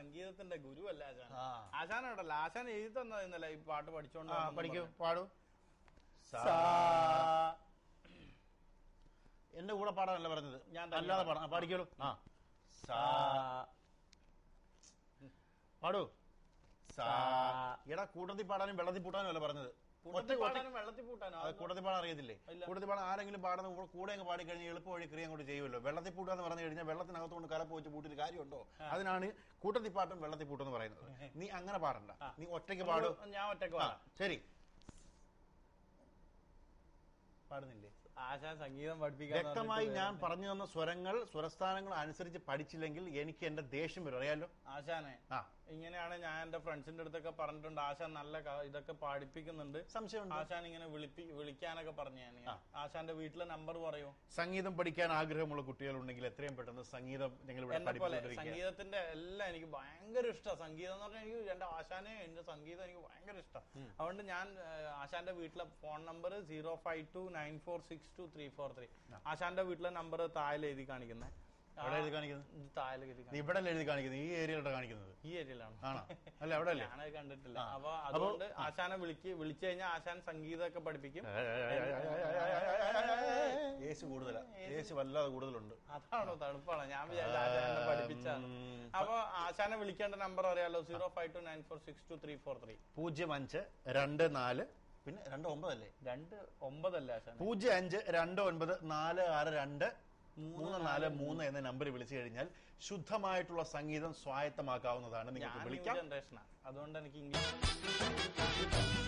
സംഗീതത്തിന്റെ ഗുരുവല്ല ആശാൻ ആ. ആശാനാണല്ലോ ആശാൻ എഴുതി തന്നതെന്നല്ല ഈ പാട്ട് പഠിച്ചോണ്ട് ആ വന്നെന്ന് പഠിക്കൂ പറഞ്ഞു. പാടൂ സാ. എന്റെ കൂടെ പാടാനല്ല പറഞ്ഞത് ഞാൻ തന്നെ അല്ലാതെ പാടാം. പാടാം പഠിക്കോളൂ ആ സാ. പാടൂ സാ. എടാ കൂട്ടത്തിൽ പാടാനും വെള്ളത്തിൽ പൂട്ടാനും അല്ല പറഞ്ഞത് കൂട്ടത്തിൽ ഒറ്റ- ഒറ്റ- പാടാനും വെള്ളത്തിൽ പൂട്ടാനോ അത് കൂട്ടത്തിൽ പാടാൻ അറിയത്തില്ലേ ഇല്ല. കൂട്ടത്തിൽ പാടാൻ ആരെങ്കിലും പാടുന്ന കൂടെ കൂടെ അങ്ങ് പാടി കഴിഞ്ഞാൽ എളുപ്പ വഴി ക്രിയ അങ്ങോട്ട് ചെയ്യുമല്ലോ വെള്ളത്തിൽ പൂട്ടാന്ന് പറഞ്ഞു കഴിഞ്ഞാൽ വെള്ളത്തിനകത്ത് കൊണ്ട് കലപ്പ് വെച്ച് പൂട്ടിട്ട് കാര്യമുണ്ടോ അതിനാണ് കൂട്ടത്തിൽ പാട്ടും വെള്ളത്തിൽ പൂട്ടെന്ന് പറയുന്നത് നീ അങ്ങനെ പാടണ്ട ആ. നീ ഒറ്റയ്ക്ക് പാടൂ ഞാൻ ഒറ്റക്ക് ആ, പാടാം ശരി പാടുന്നില്ലേ ആശാൻ സംഗീതം പഠിപ്പിക്കാൻ വ്യക്തമായി ഞാൻ പറഞ്ഞു തന്ന സ്വരങ്ങൾ സ്വരസ്ഥാനങ്ങൾ അനുസരിച്ച് പഠിച്ചില്ലെങ്കിൽ എനിക്ക് എന്റെ ദേഷ്യം വരും അറിയാലോ ആശാനെ ആ ഇങ്ങനെയാണ് ഞാൻ എന്റെ ഫ്രണ്ട്സിന്റെ അടുത്തൊക്കെ പറഞ്ഞിട്ടുണ്ട് ആശാൻ നല്ല ക- ഇതൊക്കെ പഠിപ്പിക്കുന്നുണ്ട് സംശയമുണ്ട് ആശാൻ ഇങ്ങനെ വിളിപ്പി വിളിക്കാനൊക്കെ പറഞ്ഞു ഞാൻ ആശാന്റെ വീട്ടിലെ നമ്പർ പറയൂ സംഗീതം പഠിക്കാൻ ആഗ്രഹമുള്ള കുട്ടികളുണ്ടെങ്കിൽ എത്രയും പെട്ടെന്ന് സംഗീതം ഞങ്ങൾ ഇവിടെ എന്നെ പോലെ പഠിപ്പിച്ചുകൊണ്ടിരിക്കുക സംഗീതത്തിന്റെ എല്ലാം എനിക്ക് ഭയങ്കര ഇഷ്ടമാണ് സംഗീതം എന്ന് പറഞ്ഞാൽ എനിക്ക് എന്റെ ആശാനെ എന്റെ സംഗീതം എനിക്ക് ഭയങ്കര ഇഷ്ടം അതുകൊണ്ട് ഞാൻ ഏഹ്, ആശാന്റെ വീട്ടിലെ phone number zero five two nine four six two three four three ആശാന്റെ വീട്ടിലെ നമ്പർ താഴെ എഴുതി കാണിക്കുന്നത് എവിടെ എഴുതി കാണിക്കുന്നത് താഴെ എഴുതി നീ കാണിക്കുന്നത് ഇവിടെ അല്ലേ എഴുതി കാണിക്കുന്നത് ഈ ഏരിയയിലോട്ട് കാണിക്കുന്നത് ഈ ഏരിയയിലാണ് ആണോ അല്ല അവിടെ അല്ലേ ഞാനത് കണ്ടിട്ടില്ല ആ. അപ്പൊ അപ്പൊ- അതുകൊണ്ട് ആശാനെ വിളിക്ക് വിളിച്ചു കഴിഞ്ഞാൽ ആശാൻ സംഗീതമൊക്കെ പഠിപ്പിക്കും യേശു കൂടുതലാ യേശു വല്ലാതെ കൂടുതലുണ്ട് അതാണോ തണുപ്പാണ് ഞാൻ വിചാരിച്ചു ആശാനെ പഠിപ്പിച്ചാണ് ഉം. അപ്പൊ ആശാനെ വിളിക്കേണ്ട നമ്പർ അറിയാലോ zero five two nine four six two three four three പൂജ്യം അഞ്ച് രണ്ട് നാല് പിന്നെ രണ്ട് ഒമ്പതല്ലേ രണ്ട് ഒമ്പതല്ലേ ആശാൻ പൂജ്യം അഞ്ച് രണ്ട് ഒൻപത് നാല് ആറ് രണ്ട് മൂന്ന് നാല് മൂന്ന് എന്ന നമ്പർ വിളിച്ചു കഴിഞ്ഞാൽ ശുദ്ധമായിട്ടുള്ള സംഗീതം സ്വായത്തമാക്കാവുന്നതാണ് ഞാൻ നിങ്ങൾക്ക് ന്യൂ വിളിക്കാം ജനറേഷനാ അതുകൊണ്ട് എനിക്ക് ഇംഗ്ലീഷ്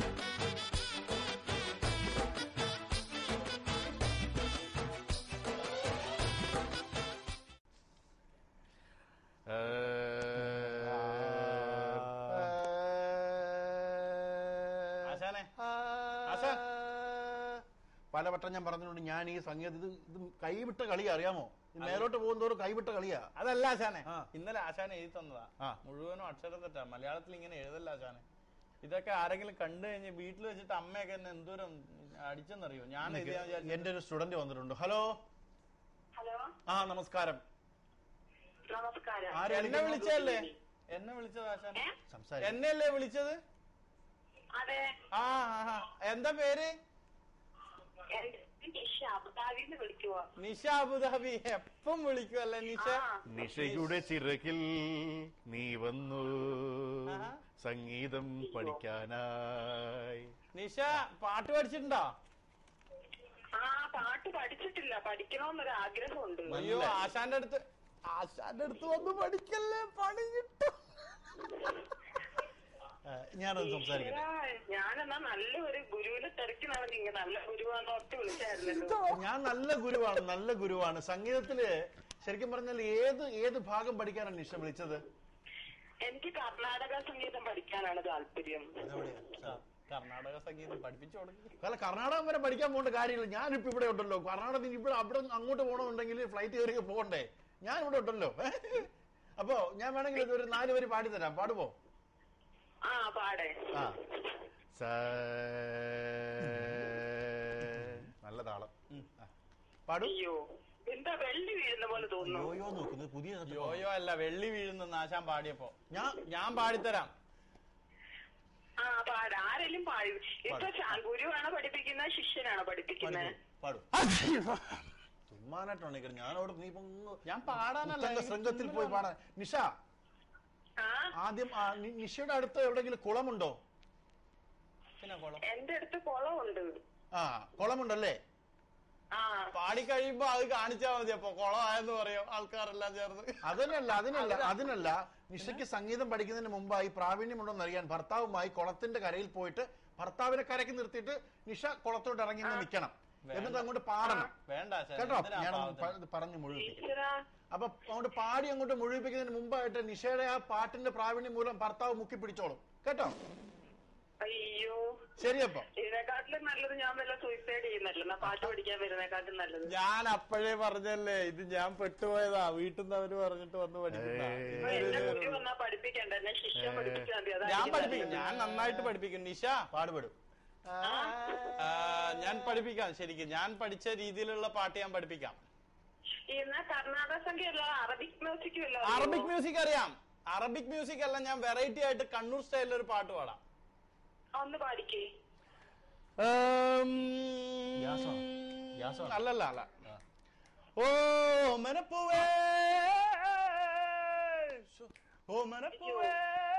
ആശാനെ ആശാൻ. പലവട്ടം ഞാൻ പറഞ്ഞിട്ടുണ്ട് ഞാൻ ഈ സംഗീതം ഇത് ഇത് കൈവിട്ട കളി അറിയാമോ ഇത് മേലോട്ട് പോകുന്നതോറും കൈവിട്ട കളിയാ അതല്ല ആശാനെ ആ. ഇന്നലെ ആശാനെ എഴുതി തന്നതാ ആ. മുഴുവനും അക്ഷരം തെറ്റാ മലയാളത്തിൽ ഇങ്ങനെ എഴുതല്ല ആശാനെ ഇതൊക്കെ ആരെങ്കിലും കണ്ടു കഴിഞ്ഞ് വീട്ടിൽ വെച്ചിട്ട് അമ്മയൊക്കെ എന്നെ എന്തോരം അടിച്ചെന്നറിയോ ഞാൻ എഴുതിയാ വിചാരിച്ചു എന്റെ ഒരു സ്റ്റുഡന്റ് വന്നിട്ടുണ്ട് ഹലോ ഹലോ ആ നമസ്കാരം നമസ്കാരം ആരാ എന്നെ വിളിച്ചതല്ലേ എന്നെ വിളിച്ചത് ആശാനെ ഏ? സംസാരിക്കും എന്നെയല്ലേ വിളിച്ചത് അതെ ആ ആ, ആ. എന്താ പേര് എന്റെ നിഷ അബുദാബിന്ന് വിളിക്കുവോ നിഷ അബുദാബി എപ്പം വിളിക്കുമല്ലേ നിഷ ആ. നിഷയുടെ ചിറകിൽ നീ വന്നു ആഹാ. സംഗീതം പഠിക്കാനായി നിഷ പാട്ട് പഠിച്ചിട്ടുണ്ടോ ആ പാട്ട് പഠിച്ചിട്ടില്ല പഠിക്കണമെന്നൊരു ആഗ്രഹമുണ്ട് അയ്യോ ആശാന്റെ അടുത്ത് ആശാന്റെ അടുത്ത് വന്ന് പഠിക്കല്ലേ പണി കിട്ടും ആ, ഞാനൊന്ന് സംസാരിക്കട്ടെ ഈടാ, ഞാനെന്നാ നല്ല ഒരു ഗുരുവിനെ തിരക്കി നടന്നിങ്ങ നല്ല ഗുരുവാന്ന് ഓർത്ത് വിളിച്ചായിരുന്നല്ലോ ഞാൻ നല്ല ഗുരുവാണ് നല്ല ഗുരുവാണ് സംഗീതത്തില് ശരിക്കും പറഞ്ഞാൽ ഏത് ഏത് ഭാഗം പഠിക്കാനാണ് നിഷ വിളിച്ചത് എനിക്ക് കർണാടക സംഗീതം പഠിക്കാനാണ് താല്പര്യം ആ, കർണാടക സംഗീതം പഠിപ്പിച്ചു കൊടുക്കും അല്ല കർണാടകം വരെ പഠിക്കാൻ പോകേണ്ട കാര്യമില്ല ഞാനിപ്പോ ഇവിടെ ഉണ്ടല്ലോ കർണാടകത്തിൽ ഇവിടെ അവിടെ അങ്ങോട്ട് പോകണമെന്നുണ്ടെങ്കിൽ ഫ്ലൈറ്റ് കയറി പോകണ്ടേ ഞാൻ ഇവിടെ ഉണ്ടല്ലോ അപ്പോ ഞാൻ വേണമെങ്കിൽ ഇത് ഒരു നാല് വരി പാടി തരാം പാടുപോ ആ പാടേ ആ സ നല്ല താളം ആ. പാടൂ അയ്യോ എന്താ വെള്ളി വീഴുന്ന പോലെ തോന്നുന്നു യോയോ നോക്കുന്നത് പുതിയ യോയോ അല്ല വെള്ളി വീഴുന്ന ആശാൻ പാടിയപ്പോ ഞാൻ ഞാൻ പാടിത്തരാം ആ പാട ആരെങ്കിലും പാടി ഇപ്പൊ ശാ- ഗുരുവാണോ പഠിപ്പിക്കുന്നത് ശിഷ്യനാണോ പഠിപ്പിക്കുന്നത് പാടൂ തുമ്മാനായിട്ടാണ് നിൽക്കുന്നത് ഞാനവിടെ നീ ഇപ്പൊ അങ്ങ് ഞാൻ പാടാനല്ല ഉത്തങ്ക ശൃംഗത്തിൽ പോയി പാടാൻ നിഷ ആ ആദ്യം ആ, നി- നിഷയുടെ അടുത്ത് എവിടെയെങ്കിലും കുളമുണ്ടോ പിന്നെ കൊളം എന്റെ അടുത്ത് കുളമുണ്ട് ആ കുളമുണ്ടല്ലേ ആ പാടി കഴിയുമ്പോ അത് കാണിച്ചാ മതി അപ്പൊ കുളമായെന്ന് പറയും ആൾക്കാരെല്ലാം ചേർന്ന് അതിനല്ല അതിനല്ല അതിനല്ല നിഷയ്ക്ക് സംഗീതം പഠിക്കുന്നതിന് മുമ്പായി പ്രാവീണ്യമുണ്ടോന്ന് അറിയാൻ ഭർത്താവുമായി കുളത്തിന്റെ കരയിൽ പോയിട്ട് ഭർത്താവിനെ കരയ്ക്ക് നിർത്തിയിട്ട് നിഷ കുളത്തോട്ട് ഇറങ്ങി ഇങ്ങ് നിൽക്കണം എന്നിട്ട് അങ്ങോട്ട് പാടണം വേണ്ട ആശാൻ കേട്ടോ എന്തിനാ ഞാനൊന്ന് പാവത്തിന്? പ- ഇത് പറഞ്ഞു മുഴുവിപ്പിക്കാം ഈശ്വരാ അപ്പൊ അങ്ങോട്ട് പാടി അങ്ങോട്ട് മുഴുവിപ്പിക്കുന്നതിന് മുമ്പായിട്ട് നിഷയുടെ ആ പാട്ടിന്റെ പ്രാവീണ്യം മൂലം ഭർത്താവ് മുക്കി പിടിച്ചോളും കേട്ടോ അയ്യോ ശരിയപ്പോ ഇതിനെക്കാട്ടിലും നല്ലത് ഞാൻ വല്ല സൂയിസൈഡ് ചെയ്യുന്നല്ലോ എന്നാ പാട്ട് പഠിക്കാൻ വരുന്നേക്കാട്ടും നല്ലത് ഞാൻ അപ്പോഴേ പറഞ്ഞല്ലേ ഇത് ഞാൻ പെട്ടുപോയതാ വീട്ടിൽ നിന്ന് അവര് പറഞ്ഞിട്ട് വന്ന് പഠിക്കുന്ന ഏയ്. അപ്പൊ എന്റെ കുട്ടി വന്നാ പഠിപ്പിക്കണ്ട എന്നെ ശിഷ്യം പഠിപ്പിച്ചാൽ മതി ഞാൻ അതായിരിക്കും പഠിപ്പിക്കും നല്ലത്. ഞാൻ നന്നായിട്ട് പഠിപ്പിക്കും നിഷ പാടുപെടും ആ, ഞാൻ പഠിപ്പിക്കാം ശരിക്കും ഞാൻ പഠിച്ച രീതിയിലുള്ള പാട്ട് ഞാൻ പഠിപ്പിക്കാം എന്നാ കർണാടക സംഗീതമല്ല അറബിക് മ്യൂസിക് വല്ല അറബിക് മ്യൂസിക് അറിയാം അറബിക് മ്യൂസിക് അല്ല ഞാൻ വെറൈറ്റി ആയിട്ട് കണ്ണൂർ സ്റ്റൈലിൽ ഒരു പാട്ട് പാടാം ആ, ഒന്ന് പാടിക്കേ ഗ്യാസാണോ? ഗ്യാസാണോ? അല്ലല്ല അല്ല ആ. ഓ മനപ്പൂവേ ഓ മനപ്പൂവേ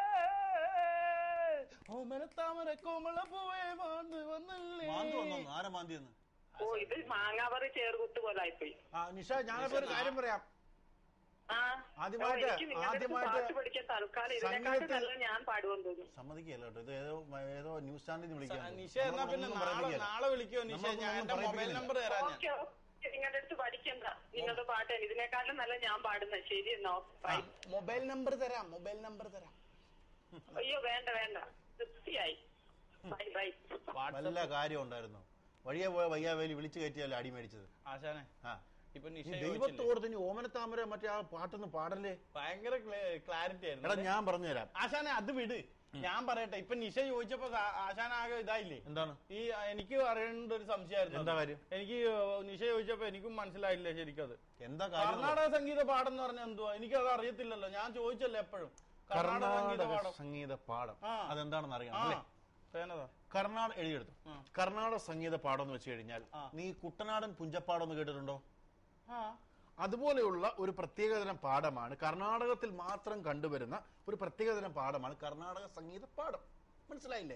ഓ മനത്താമര കോമള പൂവേ വന്ന് വന്നല്ലേ മാന്തി വന്നോ ആരാ മാന്തിയെന്ന് ഓ ഇത് മാങ്ങാവറി ചേർകുത്ത് പോലെ ആയിപ്പോയി ആ നിഷ ഞാനപ്പോ ഒരു കാര്യം പറയാം ആ ആദ്യമായിട്ട്- ഓ, എനിക്ക് നിങ്ങളുടെ അടുത്ത് ആദ്യമായിട്ട് പാട്ട് പഠിക്കാൻ തൽക്കാലം ഇതിനെക്കാട്ടും സംഗീതത്തിൽ- നല്ല ഞാൻ പാടുമെന്ന് തോന്നുന്നു സമ്മതിക്കല്ല കേട്ടോ ഇത് ഏതോ ഏതോ ന്യൂസ് ചാനലിൽ നിന്ന് വിളിക്കാൻ നിഷ എന്നാ പിന്നെ നാളെ നാളെ വിളിക്കോ നിഷ ഞാൻ എന്റെ മൊബൈൽ നമ്പർ തരാം ഞാൻ ഓക്കെ ഓക്കെ നിങ്ങളുടെ അടുത്ത് പഠിക്കണ്ട നിങ്ങളുടെ പാട്ട് ഇതിനെക്കാട്ടും നല്ല ഞാൻ പാടുന്ന ശരി എന്നാ ബൈ മൊബൈൽ നമ്പർ തരാം മൊബൈൽ നമ്പർ തരാം അയ്യോ വേണ്ട വേണ്ട തൃപ്തിയായി ബൈ ബൈ വല്ല കാര്യം ഉണ്ടായിരുന്നു വഴിയെ പോയ വയ്യാവേലി വിളിച്ചു കയറ്റിയല്ലേ അടി മേടിച്ചത് ആശാനെ ആ ഇപ്പൊ നിഷ ഈ ചോദിച്ചില്ലേ? ദൈവത്തോടത്ത് ഇനി ഓമനത്താമര മറ്റേ ആ പാട്ടൊന്ന് പാടല്ലേ ഭയങ്കര ക്ലാരിറ്റി എടാ ആയിരുന്നു ഞാൻ പറഞ്ഞുതരാം ആശാനെ അത് വിട് ഞാൻ പറയട്ടെ ഇപ്പൊ നിഷ ചോദിച്ചപ്പോ ആ- ആശാൻ ആകെ ഇതായില്ലേ എന്താണ് ഈ ആ, എനിക്ക് അറിയേണ്ട ഒരു സംശയമായിരുന്നു എന്താ അത്. കാര്യം? എനിക്ക് നിഷ ചോദിച്ചപ്പോ എനിക്കും മനസ്സിലായില്ല ശരിക്കത് എന്താ കാര്യം കർണാടക സംഗീത പാഠം എന്ന് പറഞ്ഞാൽ എന്തുവാ എനിക്കത് അറിയത്തില്ലല്ലോ ഞാൻ ചോദിച്ചല്ലോ എപ്പോഴും കർണാടക സംഗീത കർണാടക പാഠം സംഗീത പാഠം ആ അതെന്താണെന്ന് ആ അറിയണം അല്ലേ പേനതാ കർണാടക എഴുതിയെടുത്തു ആ. കർണാടക സംഗീത പാഠം എന്ന് വെച്ച് കഴിഞ്ഞാൽ ആ. നീ കുട്ടനാടൻ പുഞ്ചപ്പാടം എന്ന് കേട്ടിട്ടുണ്ടോ ആ അതുപോലെയുള്ള ഒരു പ്രത്യേകതരം പാഠമാണ് കർണാടകത്തിൽ മാത്രം കണ്ടുവരുന്ന ഒരു പ്രത്യേകതരം പാഠമാണ് കർണാടക സംഗീത പാഠം മനസ്സിലായില്ലേ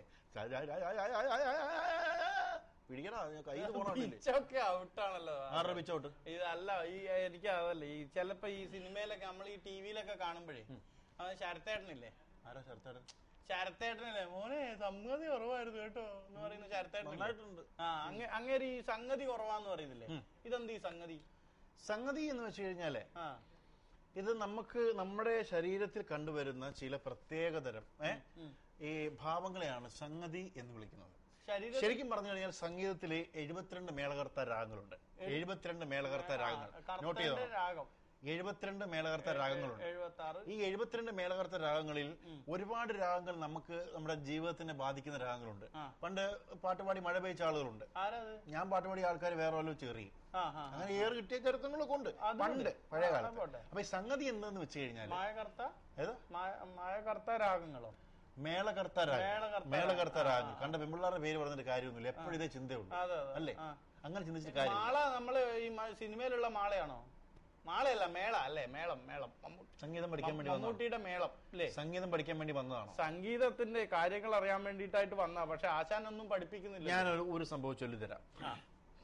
പിടിക്കടാ കയ്യിൽ പോണില്ലേ പിച്ചൊക്കെ ഔട്ടാണല്ലോ ആരുടെ പിച്ചോട്ട് ഇതല്ല ഈ എനിക്ക് അതല്ല ഈ ചിലപ്പോ ഈ സിനിമയിലൊക്കെ നമ്മൾ ഈ ടിവിയിലൊക്കെ കാണുമ്പോഴേ അവൻ ശരത്തേട്ടനില്ലേ ആരാ ശരത്തേടൻ ശരത്തേട്ടനല്ലേ മോനെ സംഗതി കുറവായിരുന്നു കേട്ടോ എന്ന് പറയുന്ന ശരത്തേട്ടൻ നന്നായിട്ടുണ്ട് ആ അങ്ങ അങ്ങേര് ഈ സംഗതി കുറവാന്ന് പറയുന്നില്ലേ ഇതെന്ത് ഈ സംഗതി സംഗതി എന്ന് വെച്ച് കഴിഞ്ഞാലേ ആ ഇത് നമുക്ക് നമ്മുടെ ശരീരത്തിൽ കണ്ടുവരുന്ന ചില പ്രത്യേകതരം ഏ, ഈ ഭാവങ്ങളെയാണ് സംഗതി എന്ന് വിളിക്കുന്നത് ശരീരം ശരിക്കും പറഞ്ഞു കഴിഞ്ഞാൽ സംഗീതത്തിലെ എഴുപത്തിരണ്ട് മേളകർത്ത രാഗങ്ങളുണ്ട് എഴുപത്തിരണ്ട് മേളകർത്ത രാഗങ്ങൾ നോട്ട് ചെയ്തോ കർത്തന്റെ രാഗം എഴുപത്തിരണ്ട് മേളകർത്ത രാഗങ്ങളുണ്ട് എഴുപത്തി ആറ് ഈ എഴുപത്തിരണ്ട് മേളകർത്ത രാഗങ്ങളിൽ ഒരുപാട് രാഗങ്ങൾ നമുക്ക് നമ്മുടെ ജീവിതത്തിനെ ബാധിക്കുന്ന രാഗങ്ങളുണ്ട് ആ. പണ്ട് പാട്ടുപാടി മഴ പെയ്ച്ച ആളുകളുണ്ട് ആരത് ഞാൻ പാട്ടുപാടിയ ആൾക്കാർ വേറെ വല്ലതും ചെറിയും ആ ആ അങ്ങനെ ഏറെ കിട്ടിയ ചരിത്രങ്ങളൊക്കെ ഉണ്ട് അതുണ്ട്. പണ്ട് പഴയ ആ, കാലത്ത് പോട്ടെ. അപ്പൊ ഈ സംഗതി എന്തെന്ന് വെച്ച് കഴിഞ്ഞാൽ മായകർത്ത ഏതാ മായകർത്ത രാഗങ്ങളോ മേളകർത്ത രാഗം മേളകർത്ത മേളകർത്ത രാഗം. രാഗം കണ്ട പെമ്പിള്ളാരുടെ പേര് പറഞ്ഞിട്ട് കാര്യമൊന്നുമില്ല എപ്പോഴും ഇതേ ചിന്തയുള്ളൂ അതെ അതെ അല്ലേ ആ. അങ്ങനെ ചിന്തിച്ചിട്ട് കാര്യം മാള നമ്മള് ഈ മ- സിനിമയിലുള്ള മാളയാണോ മാളയല്ല മേള അല്ലേ മേളം മേളം മമ്മൂ- സംഗീതം പഠിക്കാൻ വേണ്ടി വന്നതാണ് മമ്മൂട്ടിയുടെ മേളം അല്ലേ സംഗീതം പഠിക്കാൻ വേണ്ടി വന്നതാണോ സംഗീതത്തിന്റെ കാര്യങ്ങൾ അറിയാൻ വേണ്ടിയിട്ടായിട്ട് വന്ന പക്ഷെ ആശാനൊന്നും പഠിപ്പിക്കുന്നില്ല ഞാൻ ഒരു ഒരു സംഭവം ചൊല്ലിത്തരാം ആ.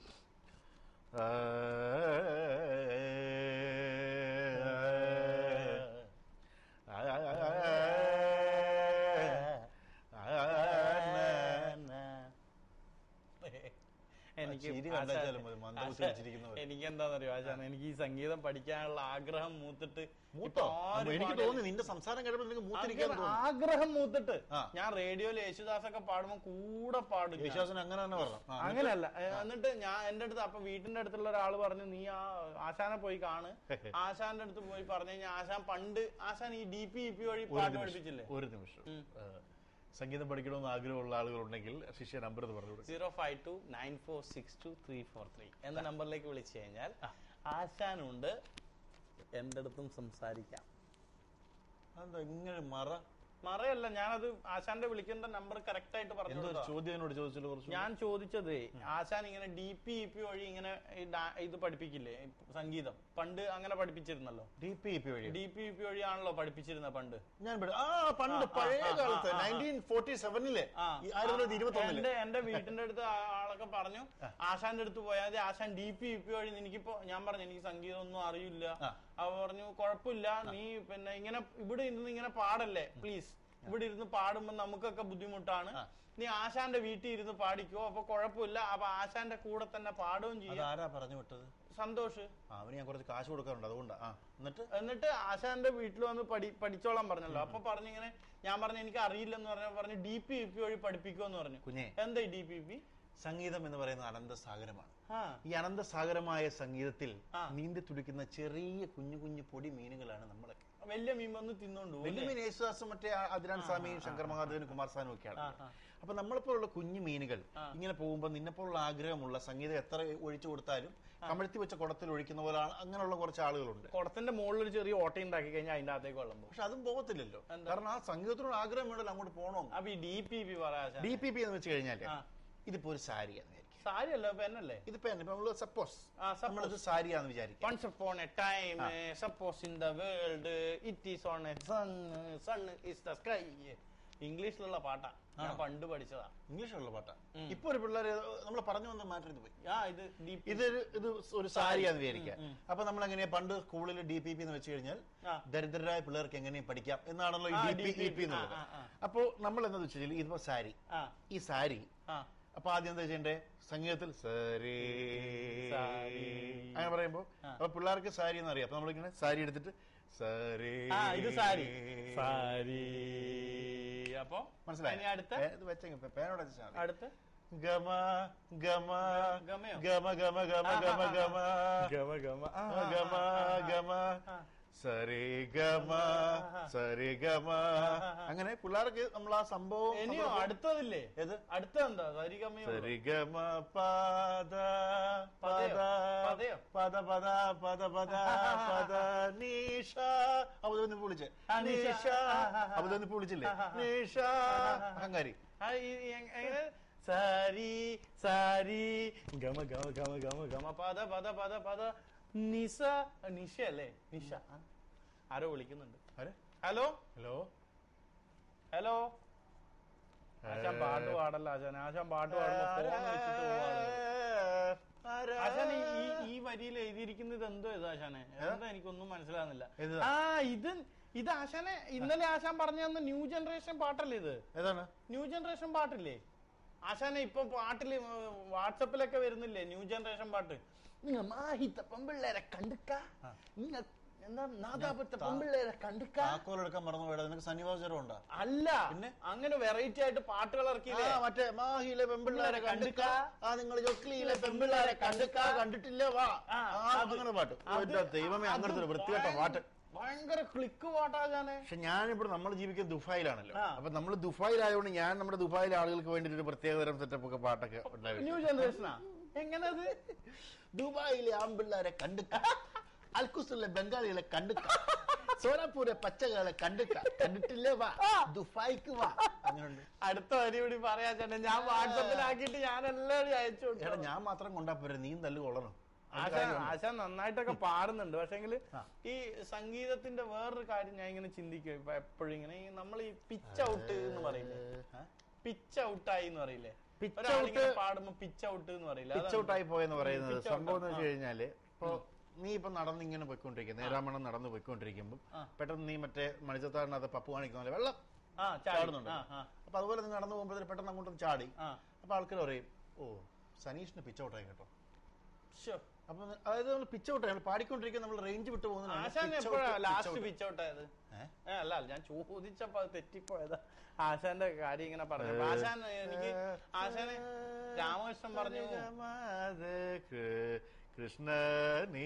എനിക്ക് ചിരി ആശാൻ- കണ്ടാച്ചാലും മതി, മന്ദബുദ്ധി ആശാൻ- വെച്ചിരിക്കുന്നവർ. എനിക്ക് എന്താണെന്നറിയോ ആശാൻ എനിക്ക് ഈ സംഗീതം പഠിക്കാനുള്ള ആഗ്രഹം മൂത്തിട്ട് മൂത്തോ ഇപ്പൊ ആരും എനിക്ക് പാടില്ല. തോന്നി നിന്റെ സംസാരം കേട്ടപ്പോൾ നിനക്ക് മൂത്തിരിക്കാൻ ആഗ്രഹം- തോന്നി ആഗ്രഹം മൂത്തിട്ട് ആ. ഞാൻ റേഡിയോയിൽ യേശുദാസൊക്കെ പാടുമ്പോ കൂടെ പാടും ഞാൻ. യേശുദാസൻ അങ്ങനെ തന്നെ പറഞ്ഞു ആ, അങ്ങനെയല്ല ഏ, എന്നിട്ട് ഞാൻ എന്റെ അടുത്ത് അപ്പൊ വീട്ടിന്റെ അടുത്തുള്ള ഒരാൾ പറഞ്ഞു നീ ആ ആശാനെ പോയി കാണ് ആശാന്റെ അടുത്ത് പോയി പറഞ്ഞു കഴിഞ്ഞാൽ ആശാൻ പണ്ട് ആശാൻ ഈ ഡി പി ഇ പി വഴി ഒരു പാട്ട് നിമിഷം, പഠിപ്പിച്ചില്ലേ ഒരു നിമിഷം ആ, സംഗീതം പഠിക്കണമെന്ന് ആഗ്രഹമുള്ള ആളുകളുണ്ടെങ്കിൽ ശിഷ്യ നമ്പർ എന്ന് പറഞ്ഞു കൊടുക്കും zero five two nine four six two three four three എന്ന നമ്പറിലേക്ക് വിളിച്ചു കഴിഞ്ഞാൽ ആശാനുണ്ട് എന്റെ അടുത്തും സംസാരിക്കാം അതെന്താ ഇങ്ങനെ മറ മറയല്ല ഞാനത് ആശാന്റെ വിളിക്കേണ്ട നമ്പർ കറക്റ്റ് ആയിട്ട് പറഞ്ഞു എന്തോ ഒരു കൊടുത്തതാ. ചോദ്യം എന്നോട് ചോദിച്ചല്ലോ കുറച്ച് ഞാൻ ചോദിച്ചത് ആശാൻ ഇങ്ങനെ ഡി പി ഇ പി വഴി ഇങ്ങനെ ഈ ഡാ- ഇത് പഠിപ്പിക്കില്ലേ ഈ സംഗീതം പണ്ട് അങ്ങനെ പഠിപ്പിച്ചിരുന്നല്ലോ ഡി പി ഇ പി വഴി ഡി പി ഇ പി വഴിയാണല്ലോ പഠിപ്പിച്ചിരുന്നത് പണ്ട് ഞാൻ പഠി- ആ പണ്ട് പഴയ കാലത്ത് നയൻറ്റീൻ ഫോർട്ടി സെവനിലെ ആ. ആയിരത്തി തൊള്ളായിരത്തി ഇരുപത്തി ഒന്നില് എന്റെ എന്റെ വീട്ടിന്റെ അടുത്ത് ആ- ആളൊക്കെ പറഞ്ഞു ആശാന്റെ അടുത്ത് പോയാൽ മതി ആശാൻ ഡി പി ഇ പി വഴി എനിക്കിപ്പോ ഞാൻ പറഞ്ഞു എനിക്ക് സംഗീതം ഒന്നും അറിയില്ല ആ. അവ പറഞ്ഞു കുഴപ്പമില്ല നീ പിന്നെ ഇങ്ങനെ ഇവിടെ ഇരുന്ന് ഇങ്ങനെ പാടല്ലേ പ്ലീസ് ഇവിടെ ഇരുന്ന് പാടുമ്പോ നമുക്കൊക്കെ ബുദ്ധിമുട്ടാണ് നീ ആശാന്റെ വീട്ടിൽ ഇരുന്ന് പാടിക്കോ അപ്പൊ കുഴപ്പമില്ല അപ്പൊ ആശാന്റെ കൂടെ തന്നെ പാടുകയും ചെയ്യാം അതാരാ പറഞ്ഞു വിട്ടത് സന്തോഷ് ആ, അവന് ഞാൻ കുറച്ച് കാശ് കൊടുക്കാറുണ്ട് അതുകൊണ്ടാ ആ എന്നിട്ട് എന്നിട്ട് ആശാന്റെ വീട്ടിൽ വന്ന് പഠി പഠിച്ചോളാൻ പറഞ്ഞല്ലോ അപ്പൊ പറഞ്ഞിങ്ങനെ ഞാൻ പറഞ്ഞു എനിക്ക് അറിയില്ലെന്ന് പറഞ്ഞ പറഞ്ഞു ഡി പി ഇ പി വഴി പഠിപ്പിക്കുമെന്ന് പറഞ്ഞു കുഞ്ഞേ എന്താ ഡി പി പി സംഗീതം എന്ന് പറയുന്നത് അനന്തസാഗരമാണ് ആ ഈ അനന്തസാഗരമായ സംഗീതത്തിൽ ആ. നീന്തി തുടിക്കുന്ന ചെറിയ കുഞ്ഞു കുഞ്ഞു പൊടി മീനുകളാണ് നമ്മളൊക്കെ വലിയ മീൻ വന്ന് തിന്നോണ്ട് പോകും വലിയ അല്ലേ? മീൻ യേശുദാസും മറ്റേ അതിരാൻ സ്വാമിയും ശങ്കർ മഹാദേവനും കുമാർ സാനും ഒക്കെയാണ് ആ, ആ. അപ്പൊ നമ്മളെപ്പോലുള്ള കുഞ്ഞു മീനുകൾ ആ. ഇങ്ങനെ പോകുമ്പോൾ നിന്നെപ്പോലുള്ള ആഗ്രഹമുള്ള സംഗീതം എത്ര ഒഴിച്ചു കൊടുത്താലും കമഴ്ത്തി വെച്ച കുടത്തിൽ ഒഴിക്കുന്ന പോലെ ആ- അങ്ങനെയുള്ള കുറച്ച് ആളുകളുണ്ട് കുടത്തിന്റെ മുകളിൽ ഒരു ചെറിയ ഓട്ട ഉണ്ടാക്കി കഴിഞ്ഞാൽ അതിന്റെ അകത്തേക്ക് വെള്ളം പോകും പക്ഷെ അതും പോകത്തില്ലല്ലോ എന്താ? കാരണം ആ സംഗീതത്തിനോട് ആഗ്രഹം വേണ്ടല്ലോ അങ്ങോട്ട് പോകണമെന്ന് അപ്പൊ ഈ ഡി പി പി പറയാ ഡി പി പി എന്ന് വെച്ച് കഴിഞ്ഞാല് ആ. ഇതിപ്പോ ഒരു സാരിയാന്ന് വിചാരിക്കും സാരി അല്ല പെന്നല്ലേ ഇതിപ്പോ ഇപ്പൊ നമ്മള് സപ്പോസ് ആ, suppose. നമ്മളിത് സാരിയാന്ന് വിചാരിക്കാം Once upon a time, uh, suppose in the world, uh, it is on a sun, uh, sun is the sky. ഇംഗ്ലീഷിലുള്ള പാട്ടാ ഞാൻ പണ്ട് പഠിച്ചതാ ഇംഗ്ലീഷുള്ള പാട്ടാ ഇപ്പൊ ഒരു പിള്ളേര് നമ്മൾ പറഞ്ഞു വന്ന മാറ്റം ഇത് പോയി ആ ഇത് DP. ഇത് ഇത് ഒരു സാരിയാന്ന് വിചാരിക്കാം അപ്പൊ നമ്മൾ എങ്ങനെയാ പണ്ട് സ്കൂളിൽ ഡി പി പി എന്ന് വെച്ച് കഴിഞ്ഞാൽ ആ. ദരിദ്രരായ പിള്ളേർക്ക് എങ്ങനെയും പഠിക്കാം എന്നാണല്ലോ ആ, ഈ D P E DPP. P എന്നുള്ളത് ആ, ആ, ആ. അപ്പോ നമ്മൾ എന്താ വെച്ച് കഴിഞ്ഞാൽ ഇതിപ്പോ സാരി ആ ഈ സാരി ആ അപ്പൊ ആദ്യം എന്താ ചെയ്യണ്ടേ സംഗീതത്തിൽ സരി സാരി. അങ്ങനെ പറയുമ്പോ ആ. അപ്പൊ പിള്ളേർക്ക് സാരി എന്ന് അറിയാം അപ്പൊ നമ്മളിങ്ങനെ സാരി എടുത്തിട്ട് സരി ആ ഇത് സാരി സാരി അപ്പൊ മനസ്സിലായി ഇനി അടുത്ത ഇത് വെച്ചെങ്കിൽ പേനോട് വെച്ചാൽ മതി. അടുത്ത ഗമ ഗമ ഗമയോ? ഗമ ഗമ ഗമ ഗമ ഗമ ഗമ ഗമ ആ, ഗമ ഗമ ആ. സരി ഗമ സരി ഗമ അങ്ങനെ പിള്ളേർക്ക് നമ്മൾ ആ സംഭവം ഇനിയോ നമ്മള് അടുത്തതില്ലേ ഏത്? അടുത്തെന്താ സരിഗമയോ സരി ഗമ പാദ പദ പദയോ? പദ പദ പദ പദ പദ നീഷ അപ്പൊ ഇതൊന്ന് വിളിച്ചേ ആ, നിഷ. നീഷ അപ്പൊ ഇതൊന്ന് വിളിച്ചില്ലേ നീഷ അഹങ്കാരി ആ, ഈ- ഈ എങ്- എങ്ങനെ? സാരി സാരി ഗമ ഗമ ഗമ ഗമ ഗമ പദ പദ പദ പദ നിസ നിഷ അല്ലേ നിഷ ആ. ആരോ വിളിക്കുന്നുണ്ട് ആരെ? ഹലോ ഹലോ ഹലോ ആശാൻ പാട്ട് പാടല്ല ആശാൻ ആശാൻ പാട്ട് പാടുമ്പോ ഫോൺ വെച്ചിട്ട് പോവാണ് ആശാൻ ഈ- ഈ ഈ വരിയിൽ എഴുതിയിരിക്കുന്നത് എന്തോ ഇത് ആശാനെ എന്താ എനിക്കൊന്നും മനസ്സിലാകുന്നില്ല ഏത്? ആ ഇത് ഇത് ആശാനെ ഇന്നലെ ആശാൻ പറഞ്ഞു തന്ന ന്യൂ ജനറേഷൻ പാട്ടല്ലേ ഇത് ഏതാണ് ന്യൂ ജനറേഷൻ പാട്ടില്ലേ ആശാനെ ഇപ്പൊ പാട്ടില് വാട്സപ്പിലൊക്കെ വരുന്നില്ലേ ന്യൂ ജനറേഷൻ പാട്ട് നിങ്ങൾ മാഹിത്ത പെമ്പിള്ളേരെ കണ്ടുക്ക നിങ്ങൾ എന്താ നാദാപുരത്തെ പെമ്പിള്ളേരെ കണ്ടുക്ക താക്കോൽ എടുക്കാൻ മറന്നു പോയത് നിനക്ക് സന്നിവാചരം ഉണ്ടാ അല്ല അങ്ങനെ വെറൈറ്റി ആയിട്ട് പാട്ടുകൾ ഇറക്കിയില്ലേ മറ്റേ മാഹിയിലെ പെമ്പിള്ളാരെ കണ്ടുക്ക ആ നിങ്ങൾ ജൊക്ലിയിലെ പെമ്പിള്ളാരെ കണ്ടുക്ക കണ്ടിട്ടില്ല വാ ആ, ആ, അത് അങ്ങനെ പാട്ട് അത് എന്റെ ദൈവമേ അങ്ങനത്തെ ഒരു വൃത്തികെട്ട ഭയങ്കര- പാട്ട് ഭയങ്കര ക്ലിക്ക് പാട്ടാകാനെ പക്ഷെ ഞാനിവിടെ നമ്മൾ ജീവിക്കുന്ന ദുബായിലാണല്ലോ ആ. അപ്പൊ നമ്മൾ ദുബായിലായതുകൊണ്ട് ഞാൻ നമ്മുടെ ദുബായിലെ ആളുകൾക്ക് വേണ്ടിട്ട് ഒരു പ്രത്യേകതരം സെറ്റപ്പ് ഒക്കെ പാട്ടൊക്കെ ഉണ്ടായിരുന്നു ന്യൂ ജനറേഷനാ എങ്ങനത് ദുബായിലെ ആമ്പിള്ളാരെ കണ്ടുക്ക അൽക്കുസിലെ ബംഗാളികളെ കണ്ടുക്ക സോനാപൂരെ പച്ചകളെ കണ്ടുക്ക കണ്ടിട്ടില്ലേ വാ ദുബായിക്ക് വാ അങ്ങനെയുണ്ട് അടുത്ത വരി കൂടി പറയാ ചേട്ടൻ ഞാൻ വാട്സപ്പിലാക്കിയിട്ട് ഞാൻ എല്ലാവരും അയച്ചു കൊടുത്തു എടാ ഞാൻ മാത്രം കൊണ്ടാ പോരെ നീ തല്ലു കൊള്ളണം അത് ആശാൻ കാര്യമുണ്ട്. ആശാൻ നന്നായിട്ടൊക്കെ പാടുന്നുണ്ട് പക്ഷെങ്കിൽ ഈ സംഗീതത്തിന്റെ വേറൊരു കാര്യം ഞാൻ ഇങ്ങനെ ചിന്തിക്കും ഇപ്പൊ എപ്പോഴും ഇങ്ങനെ ഈ നമ്മൾ ഈ പിച്ച് ഔട്ട് എന്ന് പറയില്ലേ ഏ? പിച്ച് ഔട്ടായി എന്ന് പറയില്ലേ Pitch ഒരാളിങ്ങനെ out- പാടുമ്പോ പിച്ച് ഔട്ട് എന്ന് പറയില്ല പിച്ച് ഔട്ട് ആയി പോയെന്ന് പറയുന്നത് pitch out. സംഭവം എന്ന് വെച്ച് ആ. കഴിഞ്ഞാല് ഇപ്പൊ നീ ഇപ്പൊ നടന്ന് ഇങ്ങനെ പോയിക്കൊണ്ടിരിക്കും നേരാമണം നടന്ന് പോയിക്കൊണ്ടിരിക്കുമ്പോൾ ആ. പെട്ടെന്ന് നീ മറ്റേ മണിച്ചത്താടിനകത്ത് പപ്പു കാണിക്കുന്ന പോലെ വെള്ളം ആ ചാടുന്നുണ്ട് ചാടുന്നുണ്ട് ആ ആ അപ്പൊ അതുപോലെ നീ നടന്നു പോകുമ്പോൾ പെട്ടെന്ന് അങ്ങോട്ട് ചാടി ആ അപ്പൊ ആൾക്കാർ പറയും ഓ സനീഷിന് പിച്ച് ഔട്ടായി കേട്ടോ ശ്ശോ. അപ്പൊ ന- അതായത് നമ്മൾ പിച്ച് ഔട്ടായി നമ്മൾ പാടിക്കൊണ്ടിരിക്കുന്ന നമ്മൾ റേഞ്ച് വിട്ടു ആശാൻ എപ്പോഴാ ലാസ്റ്റ് പോകുന്നത് പിച്ച് ഔട്ടായത് ഏ? ഏ, അല്ല അല്ല, ഞാൻ ചോദിച്ചപ്പോ അത് തെറ്റിപ്പോയതാ ആശാന്റെ കാര്യം ഇങ്ങനെ പറഞ്ഞു ആശാൻ എനിക്ക് ആശാന് രാമകൃഷ്ണൻ പറഞ്ഞു കൃഷ്ണ നീ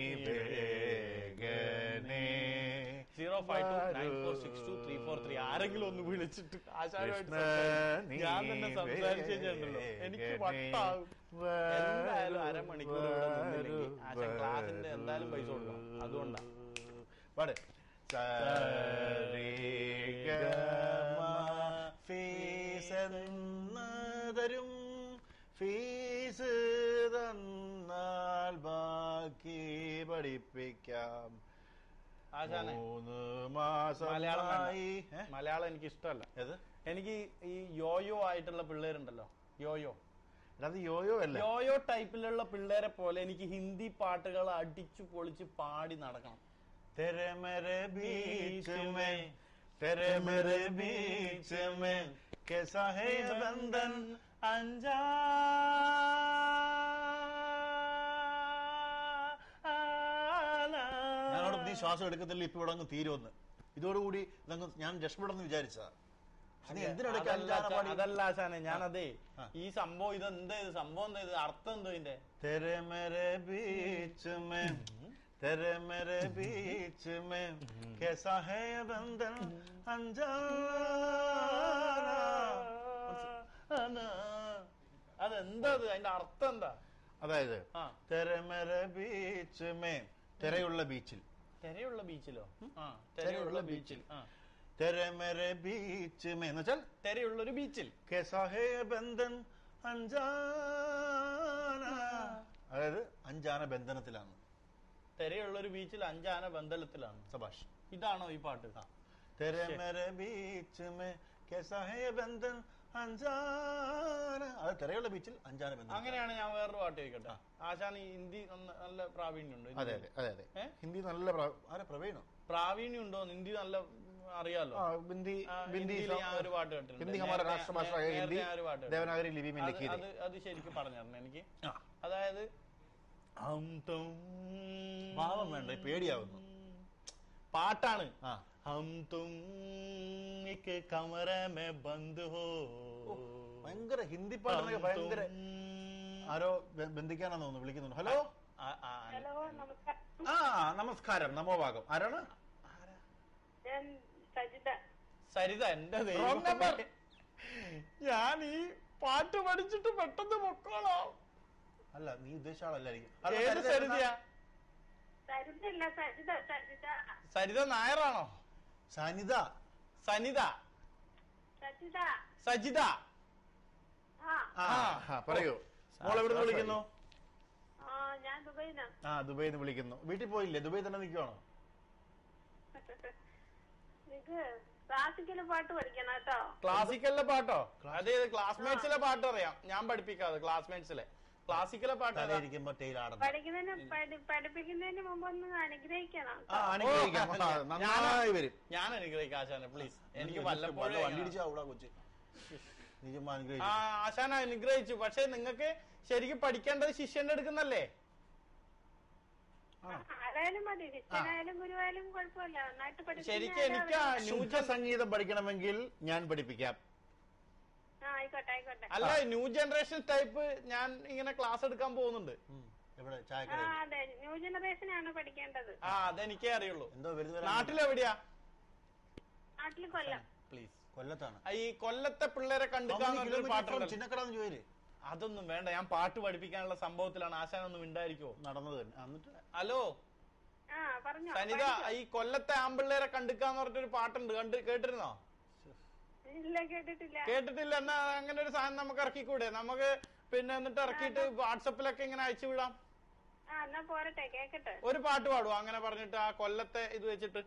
വേഗനേ. Zero five two nine four six two three four three ആരെങ്കിലും ഒന്ന് വിളിച്ചിട്ട് ആശാനുമായിട്ട് കൃഷ്ണ സംസാരിച്ച് നീ ഞാൻ തന്നെ സംസാരിച്ചു കഴിഞ്ഞുണ്ടല്ലോ എനിക്ക് വട്ടാകും എന്തായാലും അരമണിക്കൂർ ഇവിടെ നിന്നില്ലെങ്കിൽ ആശാൻ ക്ലാസിന്റെ എന്തായാലും പൈസ കൊടുക്കണം അതുകൊണ്ടാ പാട് ഫീസ് എന്നതരും ഫീസ് തന്നാൽ ബാക്കി പഠിപ്പിക്കാം ആശാനെ മൂന്ന് മലയാളം മാസമായി വേണ്ട. ഏ? മലയാളം എനിക്ക് ഇഷ്ടമല്ല ഏത് എനിക്ക് ഈ യോയോ ആയിട്ടുള്ള പിള്ളേരുണ്ടല്ലോ യോയോ എടാ, അത് യോയോ അല്ല യോയോ ടൈപ്പിലുള്ള പിള്ളേരെ പോലെ എനിക്ക് ഹിന്ദി പാട്ടുകൾ അടിച്ചു പൊളിച്ച് പാടി നടക്കണം तेरे मेरे बीच में तेरे मेरे बीच में कैसा है ये बंधन അഞ്ചാ ഞാനോട് നീ ശ്വാസം എടുക്കത്തില്ല ഇപ്പൊ ഇവിടെ അങ്ങ് തീരുമെന്ന് ഇതോടുകൂടി ഇതങ്ങ് ഞാൻ രക്ഷപ്പെടുമെന്ന് വിചാരിച്ചതാ പക്ഷെ നീ എന്തിനിടയ്ക്ക് അതല്ല അഞ്ചാന ആശാ- പാടി അതല്ല ആശാനെ ഞാനതേ ആ. ഈ സംഭവം ഇത് എന്താ ഇത് സംഭവം എന്താ ഇത് അർത്ഥം എന്തോ ഇതിന്റെ तेरे मेरे बीच में तेरे मेरे बीच में कैसा है ये बंधन अनजाना അതെന്താ അത്? അതിന്റെ അർത്ഥം എന്താ അതായത് ആ തെരെ മെരെ ബീച്ച് മേ തിരയുള്ള ബീച്ചിൽ തെരയുള്ള ബീച്ചിലോ ആ തെരയുള്ള ബീച്ചിൽ ആ തെരെ മെരെ ബീച്ച് മേ എന്ന് വെച്ചാൽ തെരയുള്ള ഒരു ബീച്ചിൽ कैसा है ये बंधन അഞ്ചാന അതായത് അഞ്ചാന ബന്ധനത്തിലാണ് തെരയുള്ള ഒരു ബീച്ചിൽ അഞ്ചാന ബന്ധലത്തിലാണ് സബാഷ് ഇതാണോ ഈ പാട്ട് തെരെ ശരി. മെരെ ബീച്ച് മേ कैसा है ये बंधन അഞ്ചാന അത് തെരയുള്ള ബീച്ചിൽ അഞ്ചാന ബന്ധനം അങ്ങനെയാണ് ഞാൻ വേറൊരു പാട്ട് ചോദിക്കട്ടെ ആശാൻ ഈ ഹിന്ദി നന്ന- നല്ല പ്രാവീണ്യം ഉണ്ടോ അതെ അതെ അതെ അതെ ഏ? ഹിന്ദി നല്ല പ്രാ- ആരെ പ്രവീണോ പ്രാവീണ്യം ഉണ്ടോ ഹിന്ദി നല്ല ഉം, അറിയാലോ ആ, ഹിന്ദി ആ, ഹിന്ദി ഹിന്ദിയിൽ ഞാൻ ഒരു പാട്ട് കേട്ടിട്ടുണ്ട്. ഹിന്ദി ഹമാര നേരത്തെ- രാഷ്ട്രഭാഷ നേ- ഹിന്ദി നേരത്തെ ഞാൻ ഒരു പാട്ട് കേട്ടിട്ടുണ്ട്. ദേവനാഗരി ലിപി में അത് लिखी അത് അത് ശരിക്കും പറഞ്ഞു തരണം എനിക്ക് ആ. അതായത് ഹം തും ഭാവം വേണ്ട പേടിയാവുന്നു പാട്ടാണ് ആ ഹം തും एक कमरे में बंद हो ഭയങ്കര ഹിന്ദി പാട്ടിനൊക്കെ हम ഭയങ്കര तुम- ആരോ ബ- ബന്ധിക്കാനാന്ന് തോന്നുന്നു വിളിക്കുന്നുണ്ട് ഹലോ ആ, ആ, ഹലോ നമസ്കാരം ആ നമസ്കാരം നമോഭാഗം ആരാണ് ഞാൻ സജിത സരിത എന്റെ Wrong number. ഞാൻ ഈ പാട്ട് പഠിച്ചിട്ട് പെട്ടെന്ന് പൊക്കോളാം അല്ല നീ ഉദ്ദേശിച്ച ആളല്ലായിരിക്കും ഏത് സരിതയാ സരിതല്ല സജിത സജിത സരിത നായറാണോ സനിത സനിത സജിത സജിത ആ ആ ആ, പറയൂ മോൾ എവിടെ നിന്ന് വിളിക്കുന്നു ആ ഞാൻ ദുബൈന്ന് ആ ദുബൈയിൽ നിന്ന് വിളിക്കുന്നു വീട്ടിൽ പോയില്ലേ ദുബൈ തന്നെ നിൽക്കുവാണോ ഇത് ക്ലാസിക്കൽ പാട്ട് പഠിക്കണം കേട്ടോ ക്ലാസിക്കലിലെ പാട്ടോ അതെ ക്ലാസ്മേറ്റ്സിലെ പാട്ട് അറിയാം ഞാൻ പഠിപ്പിക്കാതെ ക്ലാസ്മേറ്റ്സിലെ ക്ലാസിക്കലെ പാട്ട് ഏതാ? തലയിരിക്കുമ്പോ ടെയിലാടണം പഠിക്കുന്നതിന് പഠി- പഠിപ്പിക്കുന്നതിന് മുമ്പ് ഒന്ന് അനുഗ്രഹിക്കണം ആ അനുഗ്രഹിക്കാം ആ, നന്നായി വരും ഞാൻ അനുഗ്രഹിക്കാം ആശാനെ പ്ലീസ് എനിക്ക് വല്ല വല്ലപ്പോഴും വണ്ടി ഇടിച്ചാ അവിടെ കൊച്ചു നീ ചുമ്മാ ആ അനുഗ്രഹിച്ചു ആശാന അനുഗ്രഹിച്ചു പക്ഷെ നിങ്ങൾക്ക് ശരിക്കും പഠിക്കേണ്ടത് ശിഷ്യന്റെ അടുക്കുന്നല്ലേ ആരായാലും മതി ശിഷ്യനായാലും ഗുരുവായാലും കുഴപ്പമില്ല നന്നായിട്ട് ശരിക്കും പഠിക്കുന്ന എനിക്ക് ആ ന്യൂ ശുദ്ധ സംഗീതം പഠിക്കണമെങ്കിൽ ഞാൻ പഠിപ്പിക്കാം ആ ആയിക്കോട്ടെ ആയിക്കോട്ടെ അല്ല ന്യൂ ജനറേഷൻ ടൈപ്പ് ഞാൻ ഇങ്ങനെ ക്ലാസ് എടുക്കാൻ പോകുന്നുണ്ട് ഉം. എവിടെ ആ ചായക്കട അതെ ന്യൂ ജനറേഷൻ ആണ് പഠിക്കേണ്ടത് ആ അതെനിക്കേ അറിയുള്ളൂ എന്തോ വരുന്ന നാട്ടിലെവിടെയാ നാട്ടിൽ കൊല്ലം പ്ലീസ് കൊല്ലത്താണ് ഈ കൊല്ലത്തെ പിള്ളേരെ കണ്ടുക്കാൻ ഒരു പാട്ടുണ്ട് ചിന്നക്കടാന്ന് ചോദിച്ചു അതൊന്നും വേണ്ട ഞാൻ പാട്ട് പഠിപ്പിക്കാനുള്ള സംഭവത്തിലാണ് ആശാനൊന്നും ഉണ്ടായിരിക്കോ നടന്നത് തന്നെ എന്നിട്ട് ഹലോ ആ പറഞ്ഞോ സനിത പഠിച്ചോ. ഈ കൊല്ലത്തെ ആമ്പിള്ളേരെ കണ്ടുക്കാന്ന് പറഞ്ഞൊരു പാട്ടുണ്ട് കണ്ട് കേട്ടിരുന്നോ ഇല്ല കേട്ടിട്ടില്ല കേട്ടിട്ടില്ല എന്നാ അങ്ങനെ ഒരു സാധനം നമുക്ക് ഇറക്കിക്കൂടെ നമുക്ക് പിന്നെ എന്നിട്ട് ഇറക്കിയിട്ട് വാട്സപ്പിലൊക്കെ ഇങ്ങനെ അയച്ചു വിടാം ആ എന്നാ പോരട്ടെ കേക്കട്ടെ ഒരു പാട്ട് പാടുവോ അങ്ങനെ പറഞ്ഞിട്ട് ആ കൊല്ലത്തെ ഇത് വെച്ചിട്ട്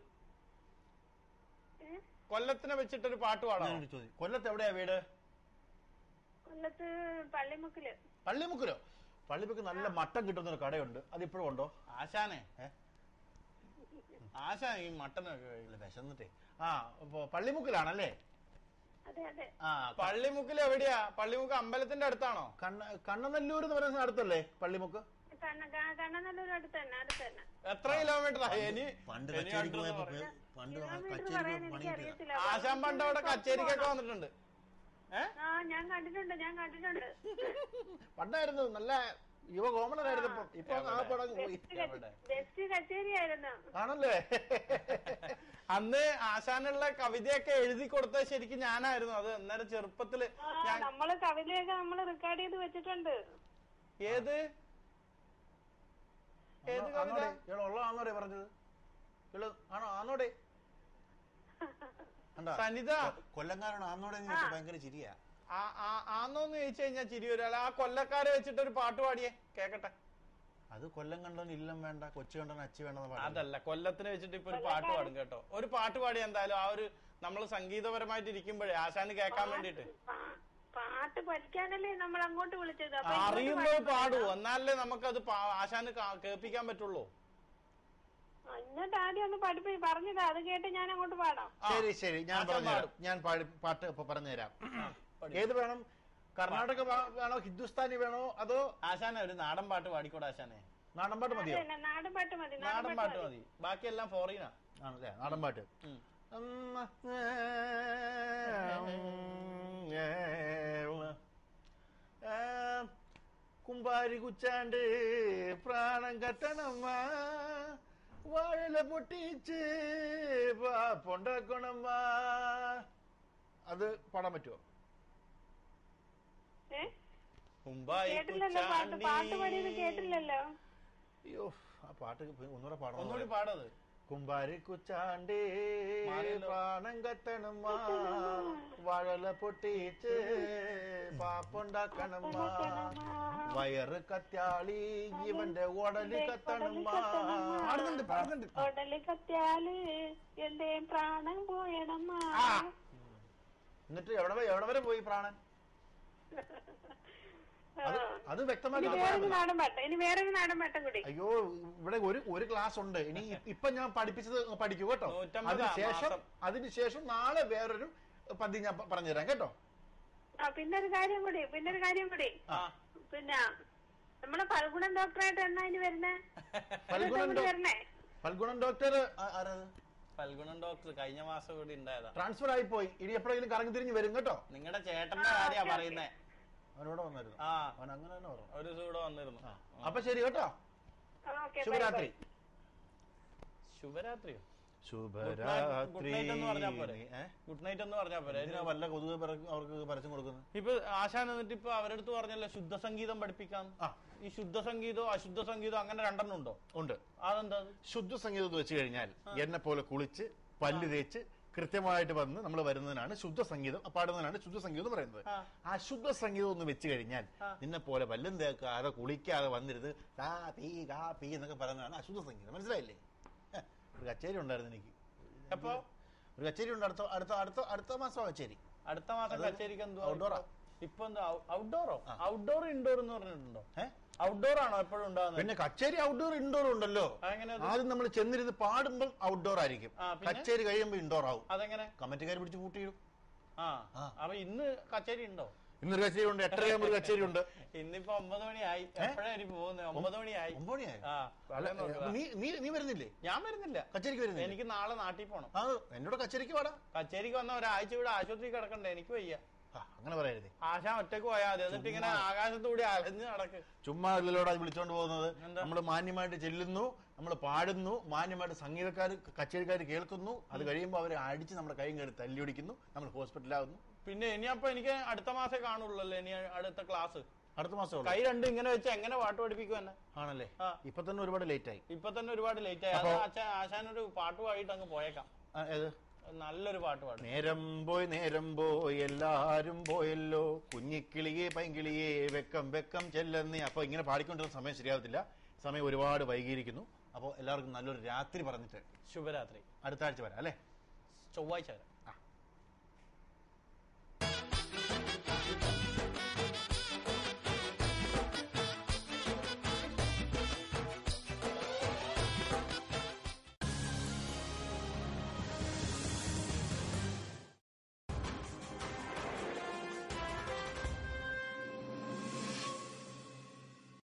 ഏ? കൊല്ലത്തിനെ വെച്ചിട്ട് ഒരു പാട്ട് പാടാം ഞാനൊരു ചോദ്യം കൊല്ലത്ത് എവിടെയാ വീട് കൊല്ലത്ത് പള്ളിമുക്കില് പള്ളിമുക്കിലോ പള്ളിമുക്ക് നല്ല മട്ടൻ കിട്ടുന്ന ഒരു കടയുണ്ട് അതിപ്പോഴും ഉണ്ടോ ആശാനെ ഏ? ആശാൻ ഈ മട്ടനൊക്കെ കഴിക്കില്ല അല്ല വിശന്നിട്ടേ ആ ഇപ്പൊ പള്ളിമുക്കിലാണല്ലേ അതെ അതെ ആ പള്ളിമുക്കിൽ എവിടെയാ പള്ളിമുക്ക് അമ്പലത്തിന്റെ അടുത്താണോ കണ്ണ കണ്ണനല്ലൂർ എന്ന് പറയുന്ന അടുത്തല്ലേ പള്ളിമുക്ക് കണ്ണ ക- കണ്ണനല്ലൂർ അടുത്ത് തന്നെ അടുത്ത് തന്നെ എത്ര കിലോമീറ്റർ ഇനി പണ്ട് ഇനി കച്ചേരിക്ക് അടുത്തൊന്ന് പോയപ്പോ പറയാം. പണ്ട് കിലോമീറ്റർ കച്ചേരിക്ക് പറയാൻ പണി എനിക്ക് കിട്ടിയതാ അറിയത്തില്ല ആശാൻ പണ്ട് അവിടെ കച്ചേരിക്കൊക്കെ വന്നിട്ടുണ്ട് ഏ ആ ഞാൻ കണ്ടിട്ടുണ്ട് ഞാൻ കണ്ടിട്ടുണ്ട് പണ്ടായിരുന്നു നല്ല യുവകോമളനായിരുന്നു ഇപ്പൊ ഇപ്പൊ ആ പടം പോയി എവിടെ? ബെസ്റ്റ് കച്ചേരി ആയിരുന്നു ആണല്ലേ അന്ന് ആശാനുള്ള കവിതയൊക്കെ എഴുതി കൊടുത്തത് ശരിക്കും ഞാനായിരുന്നു അത് അന്നേരം ചെറുപ്പത്തില് ആ ഞാൻ നമ്മള് കവിതയൊക്കെ നമ്മള് റെക്കോർഡ് ചെയ്ത് വെച്ചിട്ടുണ്ട് ഏത് ഏത് കവിത ആണോടെ ഇയാൾ ഉള്ളതാണോടെ പറഞ്ഞത് ഇയാള് ആണോ ആണോടെ കണ്ടാ? സനിത കൊല്ലംകാരാണ് ആന്നോടെ നീ വെച്ചാ ഭയങ്കര ചിരിയാ ആ- ആ- ആന്നോന്ന് ചോദിച്ചു കഴിഞ്ഞാൽ ചിരി വരും അല്ല ആ കൊല്ലക്കാരെ വെച്ചിട്ട് ഒരു പാട്ട് പാടിയേ കേക്കട്ടെ അത് കൊല്ലം കണ്ടോൻ ഇല്ലം വേണ്ട കൊച്ചു കണ്ടോൻ അച്ചി വേണ്ടെന്ന് പാടില്ല. അതല്ല കൊല്ലത്തിനെ വെച്ചിട്ട് ഇപ്പൊ ഒരു പാട്ട് പാടും കേട്ടോ ഒരു പാട്ട് പാടി എന്തായാലും ആ ഒരു നമ്മൾ സംഗീതപരമായിട്ട് ഇരിക്കുമ്പോഴേ ആശാന് കേൾക്കാൻ വേണ്ടിട്ട് പാ- പാട്ട് പഠിക്കാനല്ലേ നമ്മൾ അങ്ങോട്ട് വിളിച്ചത് അപ്പൊ ഇങ്ങോട്ട് അറിയുമ്പോൾ പാടാൻ പാടൂ പറ്റില്ല. എന്നാലേ നമുക്കത് പാ- ആശാന് കാ- കേൾപ്പിക്കാൻ പറ്റുള്ളൂ ആ, ഇങ്ങോട്ട് ആദ്യം ഒന്ന് പഠിപ്പി പറഞ്ഞതാ അത് കേട്ട് ഞാൻ അങ്ങോട്ട് പാടാം ആ. ശരി ശരി ഞാൻ ആശാൻ പറഞ്ഞുതരാം പാടും. ഞാൻ പാടി പാട്ട് ഇപ്പൊ പറഞ്ഞുതരാം പാടി. ഏത് വേണം കർണാടക പാ- വേണോ ഹിന്ദുസ്ഥാനി വേണോ അതോ ആശാനെ ഒരു നാടൻ പാട്ട് പാടിക്കൂടെ ആശാനെ നാടൻ പാട്ട് മതിയോ അതന്നെ, നാടൻ പാട്ട് മതി നാടൻ പാട്ട് മതി ബാക്കിയെല്ലാം ഫോറിനാ ആണല്ലേ നാടൻ പാട്ട് ഉം. കുമ്പാരി കുച്ചാണ്ട് പ്രാണം കത്തണമ്മ വാഴല പൊട്ടിച്ച് പൊണ്ടാക്കണമ്മ അത് പാടാൻ പറ്റുമോ ഏ? മുംബൈ കേട്ടില്ലല്ലോ പാട്ട് പാട്ട് പാടിയത് കേട്ടില്ലല്ലോ അയ്യോ ആ പാട്ട് ഒന്നുകൂടെ പാടണം ഒന്നുകൂടി പാടത് കുമ്പാരി കുച്ചാണ്ടേ മാറിയല്ലോ. പ്രാണം കത്തണമ്മ വാഴല പൊട്ടിച്ച് പാപ്പുണ്ടാക്കണമ്മ വയറ് കത്യാളി ഇവന്റെ ഉടല് കത്തണമ്മ പാടുന്നുണ്ട് പാടുന്നുണ്ട് ഉടല് കത്തിയാല് എന്റെ പ്രാണം പോയണമ്മ ആ. എന്നിട്ട് എവിടെ വരെ- എവിടെ വരെ പോയി പ്രാണൻ അത് അത് വ്യക്തമാക്കി ഇനി വേറൊരു നാടൻ പാട്ട് ഇനി വേറൊരു നാടൻ പാട്ടും കൂടി അയ്യോ ഇവിടെ ഒരു ഒരു ക്ലാസ് ഉണ്ട് ഇനി ഇ- ഇപ്പൊ ഞാൻ പഠിപ്പിച്ചത് പഠിക്കൂ കേട്ടോ നൂറ്റമ്പത് അതിനുശേഷം മാസം. അതിനുശേഷം നാളെ വേറൊരു പദ്ധതി ഞാൻ പ- പറഞ്ഞുതരാം കേട്ടോ ആ പിന്നെ ഒരു കാര്യം കൂടി പിന്നെ ഒരു കാര്യം കൂടി ആ പിന്നെ നമ്മളെ ഫൽഗുണൻ ഡോക്ടറായിട്ട് എന്നാ ഇനി വരുന്നേ ഫൽഗുണൻ ഡോ- വരണേ ഫൽഗുണൻ ഡോക്ടർ ആ- ആരാത് ഫൽഗുണൻ ഡോക്ടർ കഴിഞ്ഞ മാസം കൂടി ഉണ്ടായതാ ട്രാൻസ്ഫർ ആയി പോയി ഇനി എപ്പോഴെങ്കിലും കറങ്ങി തിരിഞ്ഞ് വരും കേട്ടോ നിങ്ങളുടെ ചേട്ടന്റെ കാര്യാ പറയുന്നേ അവനോട് വന്നായിരുന്നു ആ അവൻ അങ്ങനെ തന്നെ പറഞ്ഞു ഒരു ദിവസം ഇവിടെ വന്നിരുന്നു അപ്പൊ ശരി കേട്ടോ ഓക്കെ ശുഭരാത്രി ശുഭരാത്രിയോ ശുഭരാത്രി ഗുഡ് നൈറ്റ് എന്ന് പറഞ്ഞാ പോരെ ഏ? ഗുഡ് നൈറ്റ് എന്ന് പറഞ്ഞാ പോരെ എന്തിനാ വല്ല കൊതുക് പിറ- അവർക്ക് പരസ്യം കൊടുക്കുന്നത് ഇപ്പൊ ആശാൻ എന്നിട്ട് ഇപ്പൊ അവരടുത്ത് പറഞ്ഞല്ലോ ശുദ്ധ സംഗീതം പഠിപ്പിക്കാം ആ. ഈ ശുദ്ധ സംഗീതവും അശുദ്ധ സംഗീതവും അങ്ങനെ രണ്ടെണ്ണം ഉണ്ടോ ഉണ്ട് അതെന്താ അത്? ശുദ്ധ സംഗീതം എന്ന് വെച്ച് കഴിഞ്ഞാൽ എന്നെ പോലെ കുളിച്ച് പല്ല് തേച്ച് കൃത്യമായിട്ട് വന്ന് നമ്മൾ വരുന്നതിനാണ് ശുദ്ധ സംഗീതം പാടുന്നതിനാണ് ശുദ്ധ സംഗീതം എന്ന് പറയുന്നത് ആ. ആ ശുദ്ധ സംഗീതം ഒന്ന് വെച്ച് കഴിഞ്ഞാൽ ആ. നിന്നെ പോലെ പല്ലും തേക്കാതെ കുളിക്കാതെ വന്നിരുന്ന് കാ പീ കാ പീ എന്നൊക്കെ പറയുന്നതാണ് അശുദ്ധ സംഗീതം മനസ്സിലായില്ലേ ഹെ, ഒരു കച്ചേരി ഉണ്ടായിരുന്നു എനിക്ക് അപ്പൊ ഒരു കച്ചേരി ഉണ്ട് അടുത്ത അടുത്ത അടുത്ത അടുത്ത മാസം കച്ചേരി അടുത്ത മാസം അത് കച്ചേരിക്ക് എന്തോ outdoor ആ. ഇപ്പൊ എന്താ ഔട്ട്ഡോറോ ഔട്ട്ഡോർ ഇൻഡോർ എന്ന് പറഞ്ഞിട്ടുണ്ടോ ഏഹ് ഔട്ട്ഡോർ ആണോ എപ്പോഴും ഉണ്ടാകുന്നത് പിന്നെ കച്ചേരി ഔട്ട്ഡോർ ഇൻഡോർ ഉണ്ടല്ലോ അതെങ്ങനെ അത്? ആദ്യം നമ്മൾ ചെന്നിരുന്ന് പാടുമ്പോൾ ഔട്ട്ഡോർ ആയിരിക്കും ആ, പിന്നെ? കച്ചേരി കഴിയുമ്പോൾ ഇൻഡോർ ആവും അതെങ്ങനെ കമ്മിറ്റിക്കാർ പിടിച്ച് കൂട്ടിയിടും ആ ആ. അപ്പൊ ഇന്ന് കച്ചേരി ഉണ്ടോ ഇന്നൊരു കച്ചേരി ഉണ്ട് എട്ടരയാകുമ്പോൾ ഒരു കച്ചേരി ഉണ്ട് ഇന്നിപ്പോ ഒമ്പത് മണിയായി എപ്പോഴാണ് പോകുന്നത് ഒമ്പത് മണിയായി ഒമ്പത് മണിയായോ? ആ അല്ല, സമയം നോക്കുക. നീ നീ നീ വരുന്നില്ലേ ഞാൻ വരുന്നില്ല കച്ചേരിക്ക് വരുന്നില്ലേ എനിക്ക് നാളെ നാട്ടിൽ പോണം ആ എന്നോട് കച്ചേരിക്ക് വാടാ കച്ചേരിക്ക് വന്ന ഒരാഴ്ച ഇവിടെ ആശുപത്രി കിടക്കണ്ടേ എനിക്ക് വയ്യ ആ, അങ്ങനെ പറയരുതേ ആശാൻ ഒറ്റക്ക് പോയാൽ മതി എന്നിട്ട് ഇങ്ങനെ ആകാശത്തൂടി അലഞ്ഞ് നടക്ക് ചുമ്മാ അല്ലല്ലോടാ വിളിച്ചോണ്ട് പോകുന്നത് എന്താ? നമ്മൾ മാന്യമായിട്ട് ചെല്ലുന്നു നമ്മൾ പാടുന്നു മാന്യമായിട്ട് സംഗീതക്കാർ കച്ചേരിക്കാർ കേൾക്കുന്നു അത് കഴിയുമ്പോൾ അവരെ അടിച്ച് നമ്മുടെ കൈയും കയറി തല്ലി ഒടിക്കുന്നു നമ്മൾ ഹോസ്പിറ്റലാകുന്നു പിന്നെ ഇനി അപ്പൊ എനിക്ക് അടുത്ത മാസേ കാണുള്ളൂ ഇനി അടുത്ത ക്ലാസ് അടുത്ത മാസം കൈ രണ്ടും ഇങ്ങനെ വെച്ച് എങ്ങനെ പാട്ട് പഠിപ്പിക്കും എന്നെ ആണല്ലേ ആ. ഇപ്പൊ തന്നെ ഒരുപാട് ലേറ്റ് ആയി ഇപ്പൊ തന്നെ ഒരുപാട് ലേറ്റ് ആയി അത് അപ്പൊ- ആശാൻ ആശാനൊരു പാട്ട് പാടിയിട്ട് അങ്ങ് പോയേക്കാം ആ, ഏത് നല്ലൊരു പാട്ട് പാടും നേരം പോയി നേരം പോയി എല്ലാരും പോയല്ലോ കുഞ്ഞിക്കിളിയെ പൈങ്കിളിയെ വെക്കം വെക്കം ചെല്ലെന്ന് അപ്പൊ ഇങ്ങനെ പാടിക്കൊണ്ടിരുന്ന സമയം ശരിയാവത്തില്ല സമയം ഒരുപാട് വൈകിയിരിക്കുന്നു അപ്പോൾ എല്ലാവർക്കും നല്ലൊരു രാത്രി പറഞ്ഞിട്ട് ശുഭരാത്രി അടുത്ത ആഴ്ച വരാം അല്ലേ ചൊവ്വാഴ്ച വരാം ആ